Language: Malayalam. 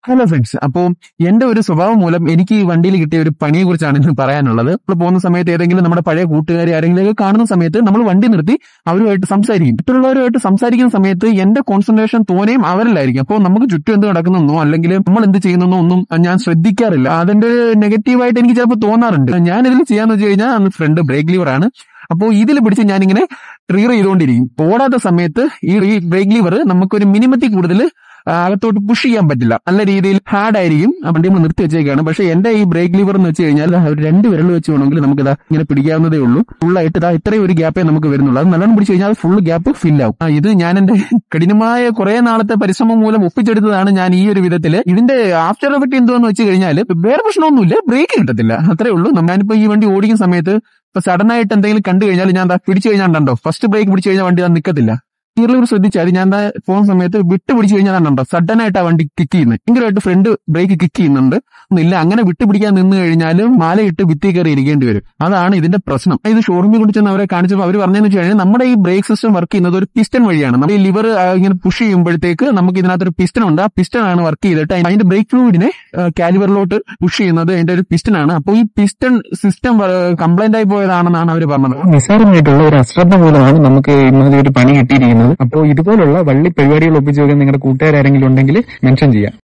ഹലോ ഫ്രണ്ട്സ് അപ്പോൾ എന്റെ ഒരു സ്വഭാവം മൂലം എനിക്ക് ഈ വണ്ടിയിൽ കിട്ടിയ ഒരു പണിയെ കുറിച്ചാണ് ഇന്ന് പറയാനുള്ളത് നമ്മൾ പോകുന്ന സമയത്ത് ഏതെങ്കിലും നമ്മുടെ പഴയ കൂട്ടുകാരെ ആരെങ്കിലും കാണുന്ന സമയത്ത് നമ്മൾ വണ്ടി നിർത്തി അവരുമായിട്ട് സംസാരിക്കും മറ്റുള്ളവരുമായിട്ട് സംസാരിക്കുന്ന സമയത്ത് എന്റെ കോൺസെൻട്രേഷൻ തോനെയും അവരിലായിരിക്കും അപ്പോൾ നമുക്ക് ചുറ്റും എന്ത് നടക്കുന്നോ അല്ലെങ്കിൽ നമ്മൾ എന്ത് ചെയ്യുന്നോ ഒന്നും ഞാൻ ശ്രദ്ധിക്കാറില്ല അതിന്റെ നെഗറ്റീവായിട്ട് എനിക്ക് ചിലപ്പോൾ തോന്നാറുണ്ട് ഞാൻ ഇതിൽ ചെയ്യാന്ന് വെച്ച് കഴിഞ്ഞാൽ ഫ്രണ്ട് ബ്രേക്ക് ലീവർ ആണ് അപ്പോൾ ഇതിൽ പിടിച്ച് ഞാനിങ്ങനെ ട്രിഗർ ചെയ്തുകൊണ്ടിരിക്കും ഓടാത്ത സമയത്ത് ഈ ബ്രേക്ക് ലീവർ നമുക്കൊരു മിനിമത്തിൽ കൂടുതൽ അകത്തോട്ട് പുഷ് ചെയ്യാൻ പറ്റില്ല നല്ല രീതിയിൽ ഹാർഡ് ആയിരിക്കും ആ വണ്ടി നമ്മൾ നിർത്തി വെച്ചേക്കാണ് പക്ഷെ എന്റെ ഈ ബ്രേക്ക് ലീവർ എന്ന് വെച്ച് കഴിഞ്ഞാൽ ഒരു രണ്ട് വിരൽ വെച്ച് വേണമെങ്കിൽ നമുക്ക് ഇതാ ഇങ്ങനെ പിടിക്കാവുന്നതേ ഉള്ളൂ ഫുള്ളായിട്ട് ഇതാ ഇത്രയും ഒരു ഗ്യാപ്പേ നമുക്ക് വരുന്നുള്ളൂ അത് നല്ലോണം പിടിച്ചു കഴിഞ്ഞാൽ ഫുൾ ഗ്യാപ്പ് ഫിൽ ആവും ആ, ഇത് ഞാൻ എന്റെ കഠിനമായ കുറെ നാളത്തെ പരിശ്രമം മൂലം ഒപ്പിച്ചെടുത്തതാണ് ഞാൻ ഈ ഒരു വിധത്തില് ഇതിന്റെ ആഫ്റ്റർ എഫക്ട് എന്തുവെന്ന് വെച്ച് കഴിഞ്ഞാൽ വേറെ പ്രശ്നമൊന്നുമില്ല ബ്രേക്ക് കിട്ടത്തില്ല അത്രേ ഉള്ളൂ ഞാനിപ്പോ ഈ വണ്ടി ഓടിക്കുന്ന സമയത്ത് ഇപ്പൊ സഡൻ ആയിട്ട് എന്തെങ്കിലും കണ്ടു കഴിഞ്ഞാൽ ഞാൻ ദാ പിടിച്ചു കഴിഞ്ഞാൽ കണ്ടോ ഫസ്റ്റ് ബ്രേക്ക് പിടിച്ചു കഴിഞ്ഞാൽ വണ്ടി ദാ നിക്കത്തില്ല ഗിയറിൽ ശ്രദ്ധിച്ചാൽ ഞാൻ ദാ പോകുന്ന സമയത്ത് വിട്ട് പിടിച്ചു കഴിഞ്ഞാൽ കണ്ടോ സഡൻ ആയിട്ട് ആ വണ്ടി കിക്ക് ചെയ്യുന്നത് ഭയങ്കരമായിട്ട് ഫ്രണ്ട് ബ്രേക്ക് കിക്ക് ചെയ്യുന്നുണ്ട് ഒന്നുമില്ല അങ്ങനെ വിട്ട് പിടിക്കാൻ നിന്ന് കഴിഞ്ഞാൽ മാലയിട്ട് ഭിത്തി കയറി ഇരിക്കേണ്ടി വരും അതാണ് ഇതിന്റെ പ്രശ്നം ഇത് ഷോറൂമിൽ കൊണ്ട് ചെന്ന് അവരെ കാണിച്ചപ്പോൾ അവർ പറഞ്ഞതെന്ന് വെച്ച് കഴിഞ്ഞാൽ നമ്മുടെ ഈ ബ്രേക്ക് സിസ്റ്റം വർക്ക് ചെയ്യുന്നത് ഒരു പിസ്റ്റൺ വഴിയാണ് നമ്മൾ ഈ ലിവർ ഇങ്ങനെ പുഷ് ചെയ്യുമ്പോഴത്തേക്ക് നമുക്ക് ഇതിനകത്തൊരു പിസ്റ്റൺ ഉണ്ട് ആ പിസ്റ്റൺ ആണ് വർക്ക് ചെയ്തിട്ട് അതിന്റെ ബ്രേക്ക് ഫ്ലൂയിഡിനെ കാലിവറിലോട്ട് പുഷ് ചെയ്യുന്നത് അതിന്റെ ഒരു പിസ്റ്റൺ ആണ് അപ്പോൾ ഈ പിസ്റ്റൺ സിസ്റ്റം കംപ്ലൈന്റ് ആയി പോയതാണെന്നാണ് അവർ പറഞ്ഞത് നിസ്സാരമായിട്ടുള്ള ഒരു അശ്രദ്ധ മൂലമാണ് നമുക്ക് ഇമാതിരി ഒരു പണി കിട്ടിയിരിക്കുന്നത് അപ്പോൾ ഇതുപോലുള്ള വള്ളി പരിപാടികൾ ഒപ്പിച്ചു വെക്കാൻ നിങ്ങളുടെ കൂട്ടുകാരെങ്കിലും ഉണ്ടെങ്കിൽ മെൻഷൻ ചെയ്യാം